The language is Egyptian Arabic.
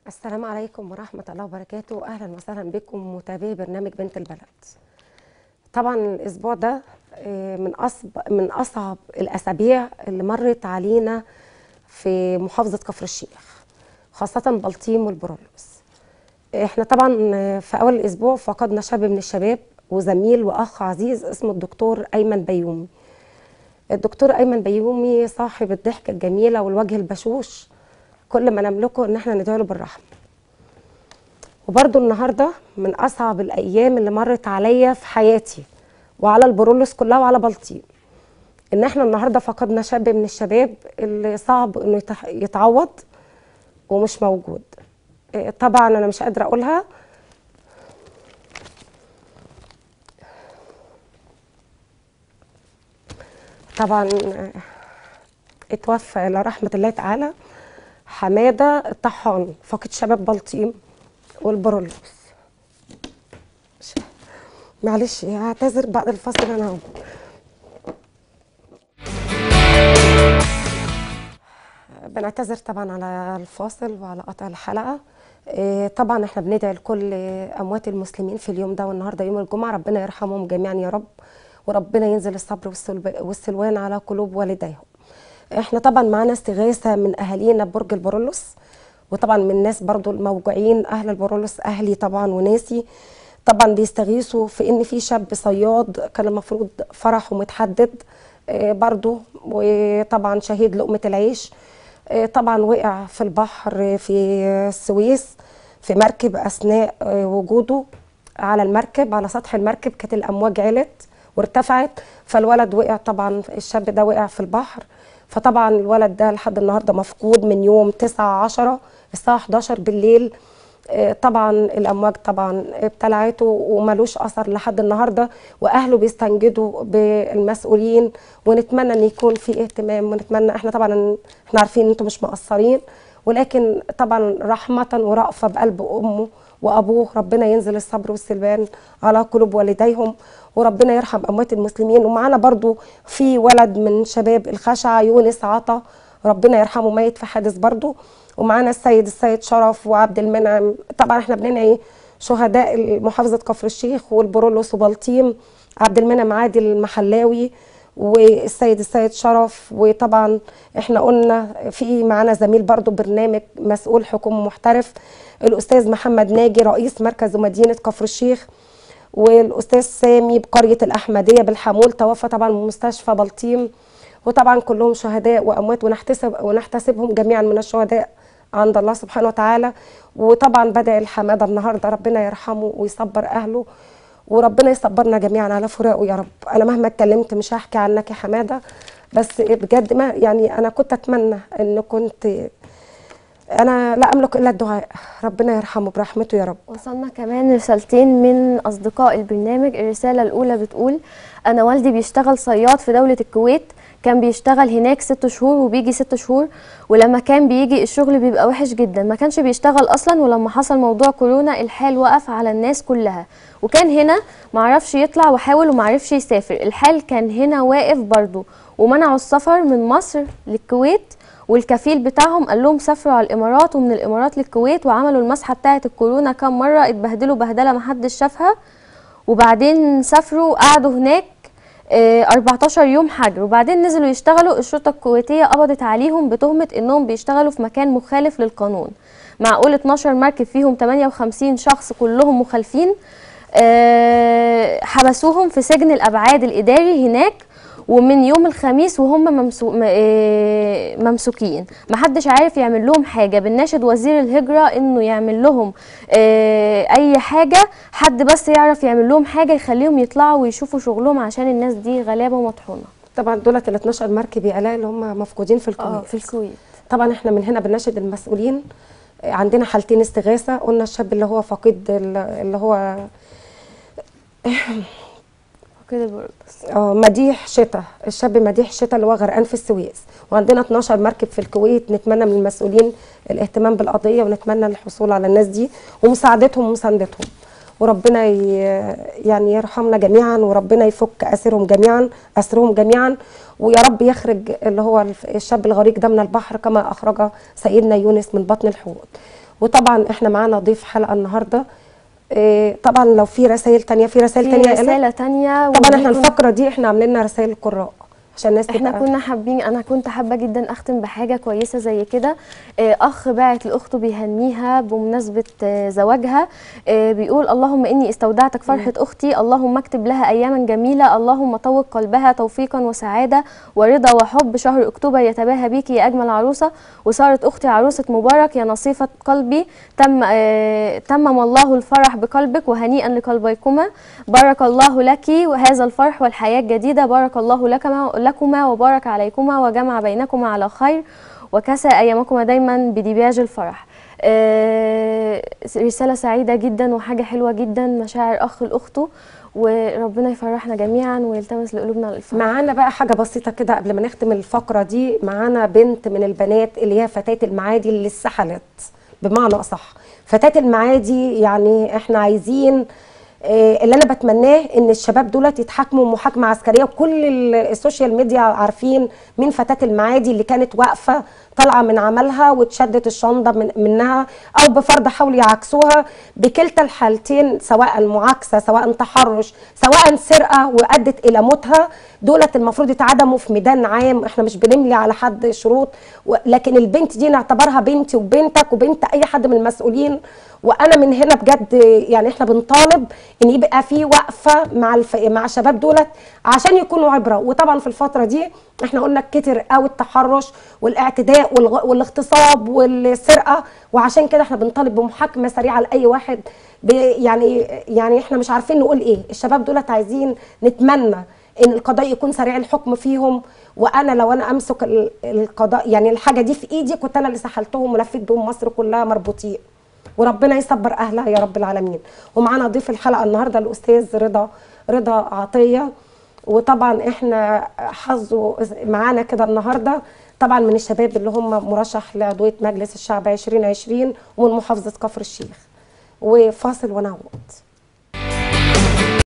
السلام عليكم ورحمة الله وبركاته أهلا وسهلا بكم متابعي برنامج بنت البلد طبعا الأسبوع ده آه، من أصب من أصعب الأسابيع اللي مرت علينا في محافظة كفر الشيخ خاصة بلطيم والبرولوس احنا طبعا آه، في أول الأسبوع فقدنا شاب من الشباب وزميل وأخ عزيز اسمه الدكتور أيمن بيومي الدكتور أيمن بيومي صاحب الضحكة الجميلة والوجه البشوش كل ما نملكه ان احنا ندعي له بالرحمه وبرده النهارده من اصعب الايام اللي مرت عليا في حياتي وعلى البرولوس كلها وعلى بلطيم ان احنا النهارده فقدنا شاب من الشباب اللي صعب انه يتح- يتعوض ومش موجود إيه، طبعا انا مش قادره اقولها طبعا آه، اتوفى الى رحمه الله تعالى حماده الطحان فقد شباب بلطيم والبرولوس مش- معلش هعتذر بعد الفصل انا هقوم بنعتذر طبعا على الفاصل وعلى قطع الحلقه إيه، طبعا احنا بندعي لكل اموات المسلمين في اليوم ده والنهارده يوم الجمعه ربنا يرحمهم جميعا يا رب وربنا ينزل الصبر والسلب- والسلوان على قلوب والديهم احنا طبعا معانا استغاثه من اهالينا ببرج البرولوس وطبعا من الناس برضو الموجوعين اهل البرولوس اهلي طبعا وناسي طبعا بيستغيثوا في ان في شاب صياد كان المفروض فرحه متحدد آه، برضو وطبعا شهيد لقمه العيش آه، طبعا وقع في البحر في السويس في مركب اثناء آه، وجوده على المركب على سطح المركب كانت الامواج علت وارتفعت فالولد وقع طبعا الشاب ده وقع في البحر فطبعا الولد ده لحد النهارده مفقود من يوم 9 10 الساعه 11 بالليل آه، طبعا الامواج طبعا ابتلعته وملوش اثر لحد النهارده واهله بيستنجدوا بالمسؤولين ونتمنى ان يكون في اهتمام ونتمنى احنا طبعا احنا عارفين ان انتم مش مقصرين ولكن طبعا رحمه ورأفه بقلب امه وابوه ربنا ينزل الصبر والسلوان على قلوب والديهم وربنا يرحم اموات المسلمين ومعانا برضو في ولد من شباب الخشعه يونس عطا ربنا يرحمه ميت في حادث برضو ومعانا السيد السيد شرف وعبد المنعم طبعا احنا بننعي شهداء محافظه كفر الشيخ والبرولوس وبلطيم عبد المنعم عادل المحلاوي والسيد السيد شرف وطبعا احنا قلنا في معانا زميل برضو برنامج مسؤول حكومه محترف الاستاذ محمد ناجي رئيس مركز ومدينه كفر الشيخ والاستاذ سامي بقريه الاحمديه بالحمول توفى طبعا من مستشفى بلطيم وطبعا كلهم شهداء واموات ونحتسب ونحتسبهم جميعا من الشهداء عند الله سبحانه وتعالى وطبعا بدا الحماده النهارده ربنا يرحمه ويصبر اهله وربنا يصبرنا جميعا على فراقه يا رب انا مهما اتكلمت مش هحكي عنك يا حماده بس بجد ما يعني انا كنت اتمنى ان كنت انا لا املك الا الدعاء ربنا يرحمه برحمته يا رب وصلنا كمان رسالتين من أصدقاء البرنامج الرسالة الأولى بتقول أنا والدي بيشتغل صياد في دولة الكويت كان بيشتغل هناك ست شهور وبيجي ست شهور ولما كان بيجي الشغل بيبقى وحش جدا ما كانش بيشتغل أصلا ولما حصل موضوع كورونا الحال وقف على الناس كلها وكان هنا معرفش يطلع وحاول ومعرفش يسافر الحال كان هنا واقف برضه ومنعوا السفر من مصر للكويت والكفيل بتاعهم قال لهم سافروا على الامارات ومن الامارات للكويت وعملوا المسحه بتاعه الكورونا كام مره اتبهدلوا بهدله محدش شافها وبعدين سافروا قعدوا هناك آه، 14 يوم حجر وبعدين نزلوا يشتغلوا الشرطه الكويتيه قبضت عليهم بتهمه انهم بيشتغلوا في مكان مخالف للقانون معقول 12 مركب فيهم 58 شخص كلهم مخالفين آه، حبسوهم في سجن الابعاد الاداري هناك ومن يوم الخميس وهم ممسو... م- آه، ممسوكين محدش عارف يعمل لهم حاجه بنناشد وزير الهجره انه يعمل لهم آه، اي حاجه حد بس يعرف يعمل لهم حاجه يخليهم يطلعوا ويشوفوا شغلهم عشان الناس دي غلابه ومطحونه طبعا دولت ال 12 مركب يا الاء اللي هم مفقودين في الكويت اه في الكويت طبعا احنا من هنا بنناشد المسؤولين عندنا حالتين استغاثه قلنا الشاب اللي هو فقيد ال- اللي هو كده البرولوس اه مديح شتاء الشاب مديح شتاء اللي هو غرقان في السويس وعندنا 12 مركب في الكويت نتمنى من المسؤولين الاهتمام بالقضيه ونتمنى الحصول على الناس دي ومساعدتهم ومساندتهم وربنا ي- يعني يرحمنا جميعا وربنا يفك اسرهم جميعا اسرهم جميعا ويا رب يخرج اللي هو الف- الشاب الغريق ده من البحر كما اخرج سيدنا يونس من بطن الحوت وطبعا احنا معانا ضيف حلقه النهارده إيه طبعا لو في رسائل تانية في رسائل في تانية يا إيلا؟ رساله تانية طبعا احنا ودي كن- الفقره دي احنا عاملين لنا رسائل القراء عشان الناس احنا تبقى- كنا حابين انا كنت حابه جدا اختم بحاجه كويسه زي كده آه، اخ باعت لاخته بيهنيها بمناسبه آه، زواجها آه، بيقول اللهم اني استودعتك فرحه اختي اللهم اكتب لها اياما جميله اللهم طوق قلبها توفيقا وسعاده ورضا وحب شهر اكتوبر يتباهى بيك يا اجمل عروسه وصارت اختي عروسه مبارك يا نصيفه قلبي تم آه، تمم الله الفرح بقلبك وهنيئا لقلبيكما بارك الله لك وهذا الفرح والحياه الجديده بارك الله لكما لكما وبارك عليكما وجمع بينكما على خير وكسى ايامكما دايما بديباج الفرح آه، رساله سعيده جدا وحاجه حلوه جدا مشاعر اخ لاخته وربنا يفرحنا جميعا ويلتمس لقلوبنا الفرح معانا بقى حاجه بسيطه كده قبل ما نختم الفقره دي معانا بنت من البنات اللي هي فتاه المعادي اللي اتسحلت بمعنى اصح فتاه المعادي يعني احنا عايزين آه، اللي انا بتمناه ان الشباب دولت يتحاكموا محاكمه عسكريه وكل ال- السوشيال ميديا عارفين مين فتاه المعادي اللي كانت واقفه طالعه من عملها واتشدت الشنطه من منها او بفرض حاولوا يعكسوها بكلتا الحالتين سواء معاكسه سواء تحرش سواء سرقه وادت الى موتها دولت المفروض يتعدموا في ميدان عام احنا مش بنملي على حد شروط و- لكن البنت دي نعتبرها بنتي وبنتك وبنت اي حد من المسؤولين وانا من هنا بجد يعني احنا بنطالب ان يبقى في وقفه مع الف... مع الشباب دولت عشان يكونوا عبره وطبعا في الفتره دي احنا قلنا كتر قوي التحرش والاعتداء والغ... والاغتصاب والسرقه وعشان كده احنا بنطالب بمحاكمه سريعه لاي واحد ب... يعني يعني احنا مش عارفين نقول ايه الشباب دولت عايزين نتمنى ان القضاء يكون سريع الحكم فيهم وانا لو انا امسك ال- القضاء يعني الحاجه دي في ايدي كنت انا اللي سحلتهم ولفيت بهم مصر كلها مربوطين وربنا يصبر اهلها يا رب العالمين ومعانا ضيف الحلقه النهارده الاستاذ رضا رضا عطيه وطبعا احنا حظه معانا كده النهارده طبعا من الشباب اللي هم مرشح لعضويه مجلس الشعب 2020 ومن محافظه كفر الشيخ وفاصل ونعود